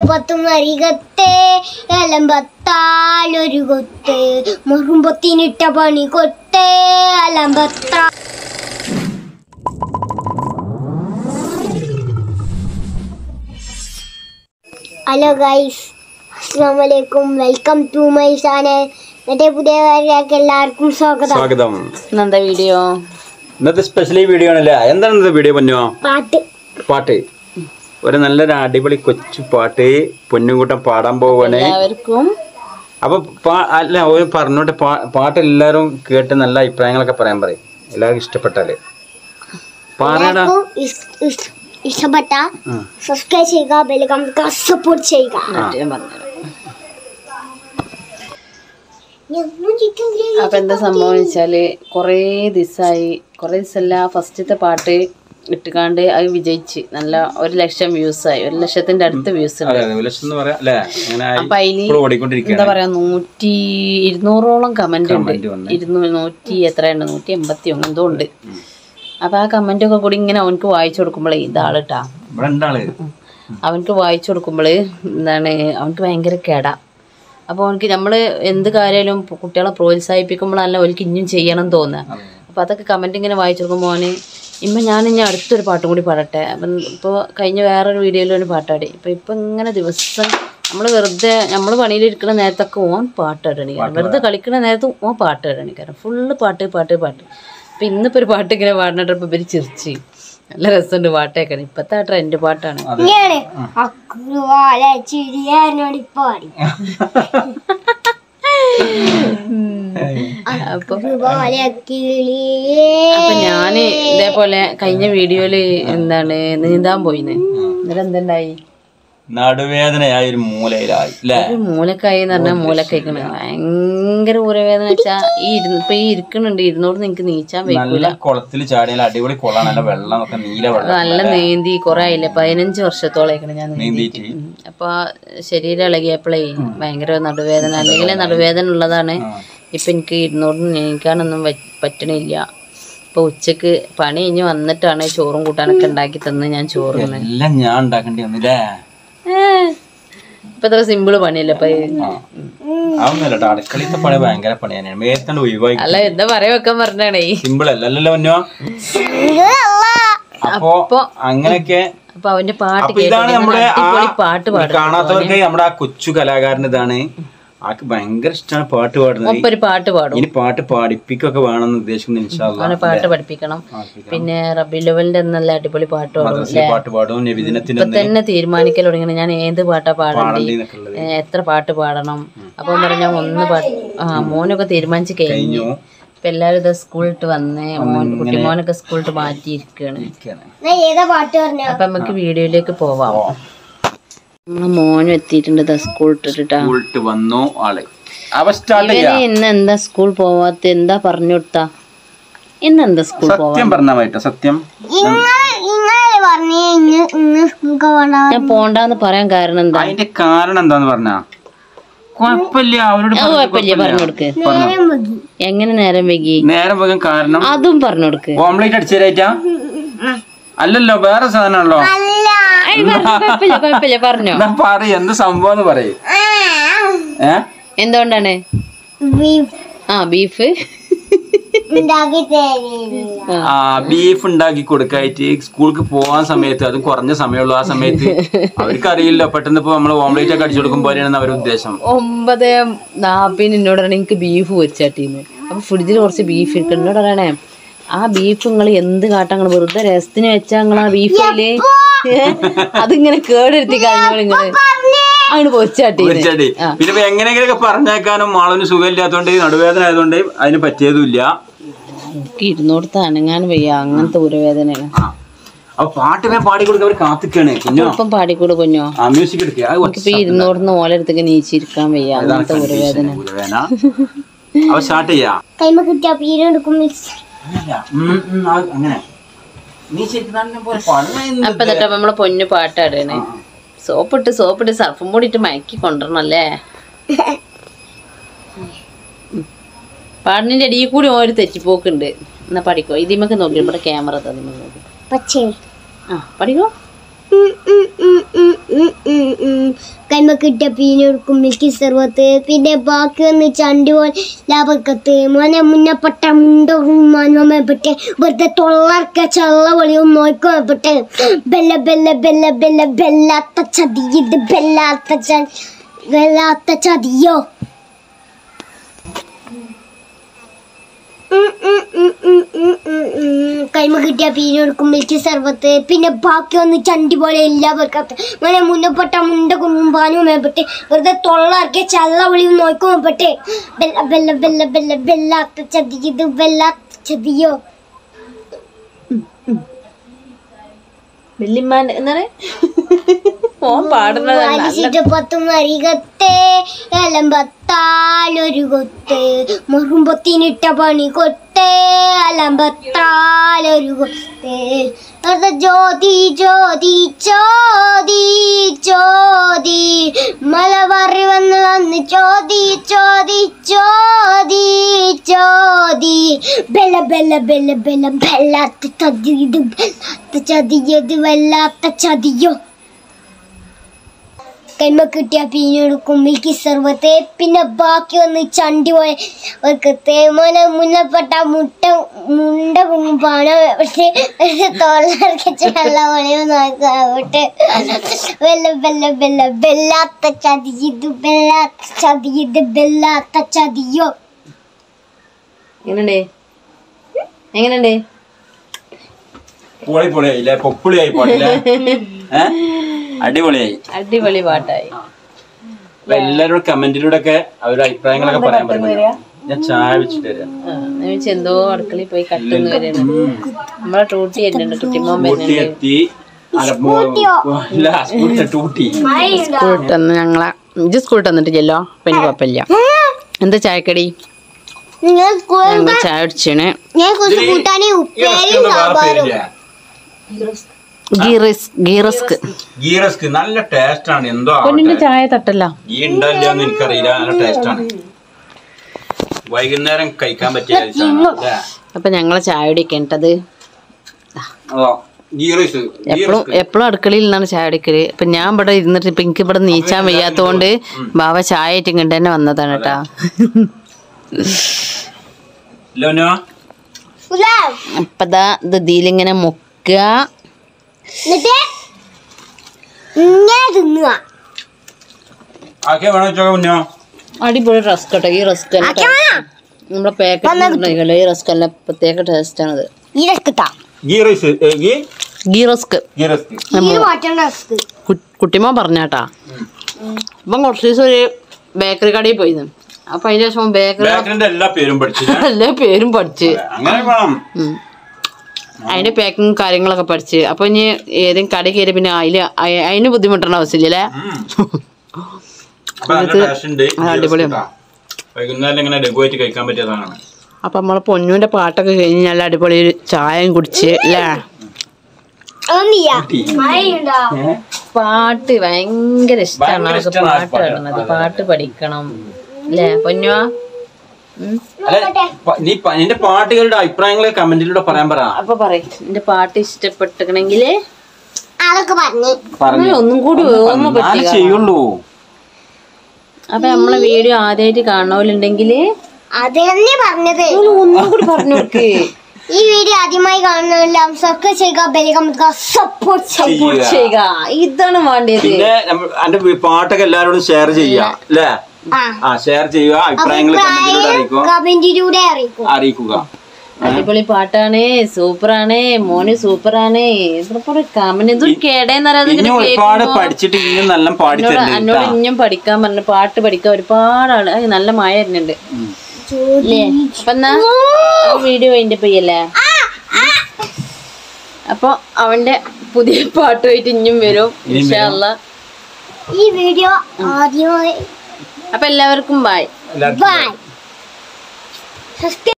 പത്തും അരികത്തെ അലമ്പത്താലൊരു കൊത്ത് മുറുമ്പത്തിനിട്ട പണി കൊത്തേ അലമ്പത്ത hello guys അസ്സാം വലൈക്കും വെൽക്കം ടു മൈ ചാനൽ എന്നിട്ട് പുതിയ കാര്യങ്ങൾക്ക് എല്ലാവർക്കും സ്വാഗതം സ്വാഗതം ഇന്നെന്താ വീഡിയോ ഇന്നത്തെ സ്പെഷ്യലി വീഡിയോ ആണല്ലേ എന്താണ് ഇന്നത്തെ വീഡിയോ പൊന്നോ പാട്ട് പാട്ട് ഒരു നല്ലൊരു അടിപൊളി കൊച്ചു പാട്ട് പൊന്നുകൂട്ടം പാടാൻ പോവാണ് എല്ലാവർക്കും അപ്പൊ പാ- അല്ല ഒരു പറഞ്ഞോട്ടെ പാ- പാട്ട് എല്ലാവരും കേട്ട് നല്ല അഭിപ്രായങ്ങളൊക്കെ പറയാൻ പറയും എല്ലാവർക്കും ഇഷ്ടപ്പെട്ടാല് പാടടാ എല്ലാവർക്കും ഇഷ്- ഇഷ്- ഇഷ്ടപ്പെട്ട ആ. സബ്സ്ക്രൈബ് ചെയ്യുക ബെൽക്കം സപ്പോർട്ട് ചെയ്യുക ഞാൻ പറഞ്ഞുതരാം അപ്പൊ എന്താ സംഭവം വെച്ചാല് കൊറേ ദിവസമായി കൊറേ ദിവസമല്ല ഫസ്റ്റത്തെ പാട്ട് ഇട്ടുകാണ്ട് അത് വിജയിച്ച് നല്ല ഒരു ലക്ഷം വ്യൂസ് ആയി ഒരു ലക്ഷത്തിന്റെ അടുത്ത് വ്യൂസ് ഉണ്ട് അതെ അതെ ഉലസ് എന്ന് പറയാം അല്ലേ അങ്ങനെ ആയി അപ്പൊ അതില് ഇപ്പോഴും ഓടിക്കൊണ്ടിരിക്കുകയാണ് എന്താ പറയാ നൂറ്റി ഇരുന്നൂറോളം കമന്റ് ഉണ്ട് Comment വന്ന്. ഇരുന്നൂറ് നൂറ്റി എത്രയുണ്ട് നൂറ്റി എൺപത്തി എന്തോ ഉണ്ട് അപ്പൊ ആ കമന്റ് ഒക്കെ കൂടി ഇങ്ങനെ അവനക്ക് വായിച്ചു കൊടുക്കുമ്പോഴേ ഇതാളിട്ടാ ഇവിടെ രണ്ടാള് അവനക്ക് വായിച്ചു കൊടുക്കുമ്പോൾ എന്താണ് അവനക്ക് ഭയങ്കര കേടാ അപ്പോൾ അവനക്ക് നമ്മൾ എന്ത് കാര്യമായാലും കുട്ടികളെ പ്രോത്സാഹിപ്പിക്കുമ്പോഴല്ല അവർക്ക് ഇനിയും ചെയ്യണം എന്ന് തോന്നുക അപ്പോൾ അതൊക്കെ കമൻറ്റ് ഇങ്ങനെ വായിച്ചു കൊടുക്കുമ്പോൾ അവന് ഇമ്മ ഞാൻ ഇനി അടുത്തൊരു പാട്ടും കൂടി പാടട്ടെ അപ്പം ഇപ്പോൾ കഴിഞ്ഞ വേറൊരു വീഡിയോയിൽ ഒരു പാട്ടാടി ഇപ്പം ഇപ്പം ഇങ്ങനെ ദിവസം നമ്മൾ വെറുതെ നമ്മൾ പണിയിലിരിക്കുന്ന നേരത്തൊക്കെ ഓൻ പാട്ടാടണി വെറുതെ കളിക്കുന്ന നേരത്ത് ഓൻ പാട്ടാടണി കാരണം ഫുള്ള് പാട്ട് പാട്ട് പാട്ട് അപ്പം ഇന്നിപ്പോൾ ഒരു പാട്ട് ഇങ്ങനെ പാടുന്നിട്ട് ഇപ്പം ഇവർ ചിരിച്ച് നല്ല രസമുണ്ട് പാട്ട് കേൾക്കാൻ ഇപ്പോഴത്തെ ആ ട്രെൻഡ് പാട്ടാണ് ഇങ്ങനെയാണ് അക്കുവാല ചിരിയാനോടി പാടി അപ്പൊ അക്കുവാല കിളിയേ അപ്പൊ ഞാന് ഇതേപോലെ കഴിഞ്ഞ വീഡിയോയില് എന്താണ് നീന്താൻ പോയിന്ന് എന്നിട്ട് എന്തുണ്ടായി നടുവേദനയായ ഒരു മൂലയിലായി അല്ലേ ഒരു മൂലക്കായി എന്ന് പറഞ്ഞാൽ മൂലക്കൈക്കണ് ഭയങ്കര ഊരവേദന വെച്ചാ ഈ ഇരുന്ന് ഇപ്പൊ ഈ ഇരിക്കണുണ്ട് ഇരുന്നോട് നിനക്ക് നീച്ചാൻ നല്ല വയ്ക്കൂല കുളത്തിൽ ചാടിയാൽ അടിപൊളി കുളമാണ് നല്ല വെള്ളം ഒക്കെ നീല വെള്ളം നല്ല നീന്തി കുറെ ആയില്ലേ പതിനഞ്ച് വർഷത്തോളേക്കണ് ഞാൻ നീന്തിയിട്ട് നീന്തിയിട്ട് ഉം. അപ്പൊ ശരീരം ഇളകിയപ്പോഴേ ഭയങ്കര നടുവേദന അല്ലെങ്കിൽ നടുവേദന ഉള്ളതാണ് ഇപ്പൊ എനിക്ക് ഇരുന്നോട് നീക്കാനൊന്നും പറ്റ- പറ്റണില്ല ഇപ്പൊ ഉച്ചക്ക് പണി കഴിഞ്ഞ് വന്നിട്ടാണ് ചോറും കൂട്ടാനൊക്കെ ഉണ്ടാക്കി തന്ന് ഞാൻ ചോറ് തിന്നത് എല്ലാം ഞാൻ ഉണ്ടാക്കേണ്ടി വന്നില്ലേ ഇപ്പൊ ഇത്ര സിമ്പിള് പണിയല്ലേ ഇപ്പൊ ഇത്? അതൊന്നല്ല കേട്ടോ അടുക്കളത്തെ പണി ഭയങ്കര പണി തന്നെയാണ് മേത്തണ്ട് ഒഴിവായി അല്ല എന്താ പറയാ വെക്കാൻ പറഞ്ഞാണേ സിമ്പിൾ അല്ലല്ലോ മഞ്ഞോ അപ്പോ അങ്ങനെയൊക്കെ അപ്പൊ അവന്റെ പാട്ട് അപ്പൊ ഇതാണ് നമ്മുടെ ആ അടിപൊളി പാട്ട് പാടും കാണാത്തവർക്ക് നമ്മുടെ ആ കൊച്ചു കലാകാരൻ ഇതാണ് ആൾക്ക് ഭയങ്കര ഇഷ്ടമാണ് പാട്ട് പാടുന്നത് ഇപ്പൊ ഒരു പാട്ട് പാടും ഇനി പാട്ട് പാടിപ്പിക്കൊക്കെ വേണമെന്ന് ഉദ്ദേശിക്കുന്നു ഇൻഷാല്ല അവനെ പാട്ട് പഠിപ്പിക്കണം പിന്നെ റബി ലെവലിന്റെ നല്ല അടിപൊളി പാട്ട് പാടും മദ്രസയിൽ പാട്ട് പാടും നബിദിനത്തിന് ഇപ്പൊ തന്നെ തീരുമാനിക്കൽ തുടങ്ങി ഞാൻ ഏത് പാട്ടാ പാടണ്ടേ പാടേണ്ടതെന്നൊക്കെ ഉള്ളത് ഏ, എത്ര പാട്ട് പാടണം അപ്പൊ പറഞ്ഞ ഒന്ന് പാട്ട് ആ മോനൊക്കെ തീരുമാനിച്ച് കഴിഞ്ഞു ഇപ്പൊ എല്ലാരും ഇതാ സ്കൂളിട്ട് വന്നേ മോൻ കുട്ടിമോനൊക്കെ സ്കൂളിട്ട് മാറ്റിയിരിക്കാണ് ഇരിക്കുകയാണ്. ഏതാ പാട്ട് പറഞ്ഞ അപ്പൊ നമുക്ക് വീഡിയോയിലേക്ക് പോവാം നമ്മളെ മോനും എത്തിയിട്ടുണ്ട് ഇതാ സ്കൂൾ ഇട്ടിട്ടാ സ്കൂളിട്ട് വന്നു ആള് അവ സ്റ്റാർട്ട് ഇവന് ചെയ്യാം ഇന്ന് എന്താ സ്കൂൾ പോവാത്ത എന്താ പറഞ്ഞു കൊടുത്താ ഇന്ന് എന്താ സ്കൂൾ പോവാ സത്യം പറഞ്ഞാ മതി സത്യം ഇങ്ങള് ഇങ്ങളെ പറഞ്ഞേ ഇന്ന് ഇന്ന് സ്കൂൾക്ക് പോകണ്ട ഞാൻ പോണ്ടാന്ന് പറയാൻ കാരണം എന്താ അതിന്റെ കാരണം എന്താന്ന് പറഞ്ഞാ കുഴപ്പമില്ല അവരോട് അത് കുഴപ്പമില്ല പറഞ്ഞു കൊടുക്ക് എങ്ങനെ നേരം വൈകി നേരം പോകാൻ കാരണം അതും പറഞ്ഞു കൊടുക്ക് ഓംലേറ്റ് അടിച്ചേരായിട്ടാ അല്ലല്ലോ വേറെ സാധനമാണല്ലോ ഏയ് പറഞ്ഞോ, കുഴപ്പമില്ല കുഴപ്പമില്ല പറഞ്ഞോ എന്നാ പറയ് എന്ത് സംഭവം എന്ന് പറയ് ഏ എന്തുകൊണ്ടാണ് ബീഫ് ആ ബീഫ് ഉണ്ടാക്കി തരുന്നില്ല ആ ബീഫ് ഉണ്ടാക്കി കൊടുക്കായിട്ട് സ്കൂൾക്ക് പോകാൻ സമയത്ത് അത് കുറഞ്ഞ സമയമുള്ളൂ ആ സമയത്ത് അവർക്ക് അറിയില്ല പെട്ടെന്ന് ഇപ്പൊ നമ്മൾ ഓംലേറ്റ് ഒക്കെ അടിച്ചു കൊടുക്കും പോലെയാണ് അവരുടെ ഉദ്ദേശം ഒമ്പത് നാപ്പിന് എന്നോട് പറയണേ എനിക്ക് ബീഫ് പൊരിച്ചാട്ടീന്ന് അപ്പൊ ഫ്രിഡ്ജിൽ കുറച്ച് ബീഫ് ഇരിക്കും എന്നോട് പറയണേ ആ ബീഫ് നിങ്ങൾ എന്ത് കാട്ടാ നിങ്ങൾ വെറുതെ രസത്തിന് വെച്ചാ നിങ്ങൾ ആ ബീഫില് അതിങ്ങനെ കേടെടുത്തി കഴിഞ്ഞോളൂ നിങ്ങള് അങ്ങനെ പൊരിച്ചാട്ടീന്ന് തീർച്ചയായിട്ടും പിന്നെ ഇപ്പൊ എങ്ങനെയെങ്കിലൊക്കെ പറഞ്ഞേക്കാനും ആളിന് സുഖമില്ലാത്തോണ്ട് നടുവേദന ആയതുകൊണ്ട് അതിന് പറ്റിയതുമില്ല എനിക്ക് ഇരുന്നോടത്ത് അനങ്ങാൻ വയ്യ അങ്ങനത്തെ ഊരവേദനയാണ് ആ. അപ്പൊ പാട്ട് വേഗം പാടി കൊടുക്കുക അവർ കാത്തിക്കാണ് കുഞ്ഞോ ഇപ്പം പാടിക്കൂടെ കുഞ്ഞോ ആ മ്യൂസിക് എടുക്കുക അത് ഇപ്പൊ ഇരുന്നോടന്ന് ഓലെടുത്തേക്ക് നീച്ചിരിക്കാൻ വയ്യ അങ്ങനത്തെ ഊരവേദന ഊരവേദന അപ്പൊ സ്റ്റാർട്ട് ചെയ്യാ കൈമ കിട്ടിയ പീരെടുക്കും മിക്സ് അങ്ങനെയല്ല. ഉം, ഉം, ആ, അങ്ങനെ നീ ശരിക്കും നല്ല പോലെ പറയുന്നത് അപ്പൊ എന്നിട്ട് നമ്മളെ പൊന്നു പാട്ടാടാണ് സോപ്പിട്ട് സോപ്പിട്ട് സർഫും കൂടി ഇട്ട് മയക്കി കൊണ്ടുവരണം അല്ലേ പാടിന്റെ അടിയിൽ കൂടി ഒരു തെറ്റിപ്പോക്കുണ്ട് എന്നാ പഠിക്കോ ഇതിമൊക്കെ നോക്കി ഇവിടെ ക്യാമറ തന്നെ നോക്കി പച്ചേ ആ പഠിക്കോ കൈമ കിട്ടിയ പീനെടുക്കും മിൽക്കി സർവത്ത് പിന്നെ ബാക്കി വന്ന് ചണ്ടി പോലെ ലാഭക്കത്ത് മോനെ മുന്നപ്പെട്ട മുണ്ടും മനോമയപ്പെട്ട് വെറുതെ തൊള്ളർക്ക ചള്ള പൊളിയും നോക്കുമപ്പെട്ട് ബെല്ല ബെല്ല ബെല്ല ബെല്ല ബെല്ലാത്ത ചതി ഇത് ബെല്ലാത്ത ച ബെല്ലാത്ത ചതിയോ കൈമ കിട്ടിയ പീനെടുക്കും മിൽക്കി സർവത്ത് പിന്നെ ബാക്കി വന്ന് ചണ്ടി പോലെ എല്ലാവർക്കും അങ്ങനെ മുന്നപ്പെട്ട മുണ്ട കുമ്പാനും മേപ്പെട്ട് വെറുതെ തൊള്ളാക്കിയ ചള്ള വിളിയും നോക്കുമ്പോട്ടെ ബെല്ല ബെല്ല ബെല്ല ബെല്ല ബെല്ലാത്ത ചതി ഇത് ബെല്ലാത്ത ചതിയോ വെല്ലിമാൻ എന്താണ് ഓൻ പാടുന്നത് നല്ല വലിച്ചിട്ട് പത്തും അരികത്തെ അലമ്പത്താലൊരു കൊത്ത് മുറുമ്പത്തിനിട്ട പണി കൊത്തേ അലമ്പത്താലൊരു കൊത്ത് അത് ജ്യോതി ജ്യോതി ചോതി ചോതി മലബാറി വന്ന് വന്ന് ചോതി ചോതി ചോതി ചോതി ബെല്ല ബെല്ല ബെല്ല ബെല്ല ബെല്ലാത്ത ചതി ഇത് ബെല്ലാത്ത ചതി ഇത് വല്ലാത്ത ചതിയോ കൈമ കിട്ടിയ പീനെടുക്കും മിൽക്കി സർവത്തെ പിന്നെ ബാക്കി വന്ന് ചണ്ടി പോയ ഒരു തേമോനെ മുന്നപ്പെട്ട മുട്ട മുണ്ട പാണ പക്ഷേ തോളർക്ക് ചെള്ള പൊളിയോ നോക്കാവട്ടെ വെല്ല വെല്ല വെല്ല വെല്ലാത്ത ചതി ഇത് വെല്ലാത്ത ചതി ഇത് വെല്ലാത്ത ചതിയോ എങ്ങനെയുണ്ട് എങ്ങനെയുണ്ട് പൊളി പൊളിയായില്ലേ പൊപ്പിളിയായി പാടില്ലേ ഏ അടിപൊളിയായി അടിപൊളി പാട്ടായി അപ്പൊ എല്ലാവരും കമന്റിലൂടെ ഒക്കെ അവരുടെ അഭിപ്രായങ്ങളൊക്കെ പറയാൻ പറ്റും ഞാൻ ചായ വെച്ചിട്ട് തരാം ആ, ഞാൻ വിചാരിച്ചു എന്തോ അടുക്കളയിൽ പോയി കട്ടെന്ന് വരെയാണ് നമ്മളെ ടൂട്ടി വരുന്നുണ്ട് ടൂട്ടിമോൻ ഊട്ടി വരുന്നുണ്ട് എത്തി അലപ്പോ ഇല്ല സ്കൂട്ടിലെ ടൂട്ടി സ്കൂളിട്ട് വന്ന് ഞങ്ങളെ ഇജ്ജ് സ്കൂളിൽ തന്നിട്ടില്ലല്ലോ പിന്നെ കുഴപ്പമില്ല എന്താ ചായക്കടി നിങ്ങൾ സ്കൂളിൽ ഞങ്ങൾ ചായ അടിച്ചാണ് ഞാൻ കുറച്ച് കൂട്ടാനും ഈ ഉപ്പേരിയും റസ്കിന്റെ വേറെ സാമ്പാറും പേരില്ലേ? ഗീറസ് ഗീറസ്ക് ഗീ റസ്ക് നല്ല ടേസ്റ്റ് ആണ് എന്തോ പൊന്നിന്റെ ആവട്ടെ ചായ തട്ടല്ല ഈ ഉണ്ടല്ലോ എന്ന് എനിക്കറിയില്ല നല്ല ടേസ്റ്റ് ആണ് വൈകുന്നേരം കഴിക്കാൻ പറ്റിയ ഐസാണ്. അല്ലേ? അപ്പൊ ഞങ്ങളെ ചായ കുടിക്കേണ്ടത് അതോ ഗീ റൈസ് ഗീ എപ്പോഴും റസ്ക് എപ്പോഴും അടുക്കളയിൽ നിന്നാണ് ചായ കുടിക്കല് ഇപ്പൊ ഞാൻ ഇവിടെ ഇരുന്നിട്ട് ഇപ്പൊ എനിക്ക് ഇവിടെ നീച്ചാൻ വയ്യാത്തോണ്ട് ബാബ ചായ ആയിട്ട് ഇങ്ങോട്ട് തന്നെ വന്നതാണ് കേട്ടാ ലോനോ സുലാം അപ്പതാ ഇത് ഇതിലിങ്ങനെ മുക്കുക എന്നിട്ട് ഇങ്ങനെ തിന്നുക ആക്കെ വേണോ ചോക്ക കുഞ്ഞോ അടിപൊളി റസ്ക് കേട്ടോ ഈ റസ്ക് ആക്കെ വേണം നമ്മളെ പാക്കറ്റ് ഈ റസ്ക് അല്ല പ്രത്യേക ടേസ്റ്റ് ആണത് ഈ രസ്കത്താ ഗീ റൈസ് ഏ, ഗീ ഗീ റസ്ക് ഗീ റസ്ക് ഈ മാറ്റേണ്ട രസ്ക് കുട്ടിമോ പറഞ്ഞാട്ടാ ഇപ്പം കുറച്ച് ദിവസം ഒരു ബേക്കറി കടയിൽ പോയിരുന്നു അപ്പൊ അതിന് ശേഷം ബേക്കറി ബേക്കറിന്റെ എല്ലാ പേരും പഠിച്ചില്ല എല്ലാ പേരും പഠിച്ച് അങ്ങനെ വേണം ഉം. അതിന്റെ പാക്കിങ് കാര്യങ്ങളൊക്കെ പഠിച്ച് അപ്പൊ ഇനി ഏതെങ്കിലും കട കയറി പിന്നെ അതില് അയ- അതിന് ബുദ്ധിമുട്ടേണ്ട ആവശ്യമില്ലല്ലേ ഉം. അപ്പൊ നല്ല ടേസ്റ്റ് ഉണ്ട് ആ, അടിപൊളിയാണ്. ഗീ റസ്ക് ട്ടാ. വൈകുന്നേരം ഇങ്ങനെ ലഘുവായിട്ട് കഴിക്കാൻ പറ്റിയതാണ് അപ്പൊ നമ്മളെ പൊന്നുവിന്റെ പാട്ടൊക്കെ കഴിഞ്ഞ് നല്ല അടിപൊളി ഒരു ചായയും കുടിച്ച് അല്ലേ അതൊന്നില്ല ടീ. മഴയുണ്ടോ പാട്ട് ഭയങ്കര ഇഷ്ടമാണ് ഭയങ്കര അവർക്ക് ഇഷ്ടാണ് ആ പാട്ട് പാട്ട്. കാണുന്നത് പാട്ട് പഠിക്കണം അല്ലേ പൊന്നുവാ ഉം. അല്ലെ പ- നീ പ- നിന്റെ പാട്ടുകളുടെ അഭിപ്രായങ്ങൾ കമന്റിലൂടെ പറയാൻ പറ അപ്പൊ പറയും എന്റെ പാട്ട് ഇഷ്ടപ്പെട്ടിക്കണെങ്കില് അതൊക്കെ പറഞ്ഞു പറഞ്ഞു ഒന്നും കൂടി ഓർമ്മ എന്നാലും പറ്റിയ ചെയ്യുള്ളൂ അപ്പൊ നമ്മളെ വീഡിയോ ആദ്യമായിട്ട് കാണുന്നവരുണ്ടെങ്കിൽ അത് തന്നെ പറഞ്ഞത് ഒന്നും കൂടി പറഞ്ഞു കൊടുക്ക് ഈ വീഡിയോ ആദ്യമായി കാണുന്നതെല്ലാം സബ്സ്ക്രൈബ് ചെയ്യുക ബെലികം സപ്പോർട്ട് ചെയ്യുക ചെയ്യുക. ചെയ്യുക ഇതാണ് വേണ്ടത് പിന്നെ നമ്മ- എന്റെ വി- പാട്ടൊക്കെ എല്ലാരോടും ഷെയർ ചെയ്യുക അല്ലേ ആ ആ ഷെയർ ചെയ്യുക അഭിപ്രായങ്ങൾ കമന്റിലൂടെ അറിയിക്കുക കമന്റിലൂടെ അറിയിക്കും അറിയിക്കുക അടിപൊളി പാട്ടാണ് സൂപ്പറാണ് മോന് സൂപ്പറാണ് ഇതിപ്പോ കമന്റ് ഇതൊരു കേടേന്ന് ഇനി ഒരുപാട് പഠിച്ചിട്ട് ഇനിയും നല്ല പാടി എന്നോട് തരുന്നുണ്ട് എന്നോട് ഇഞ്ഞും പഠിക്കാൻ പറഞ്ഞു പാട്ട് പഠിക്കാൻ ഒരുപാട് ആള് അത് നല്ല മഴ വരുന്നുണ്ട് അല്ലേ അപ്പൊ എന്നാ വീഡിയോ അതിന്റെ പെയ്യല്ലേ അപ്പൊ അവന്റെ പുതിയ പാട്ടുമായിട്ട് ഇഞ്ഞും വരും ഇൻഷാല്ല ഈ വീഡിയോ ആദ്യമായി അപ്പൊ എല്ലാവർക്കും ബായ് എല്ലാവർക്കും ബൈ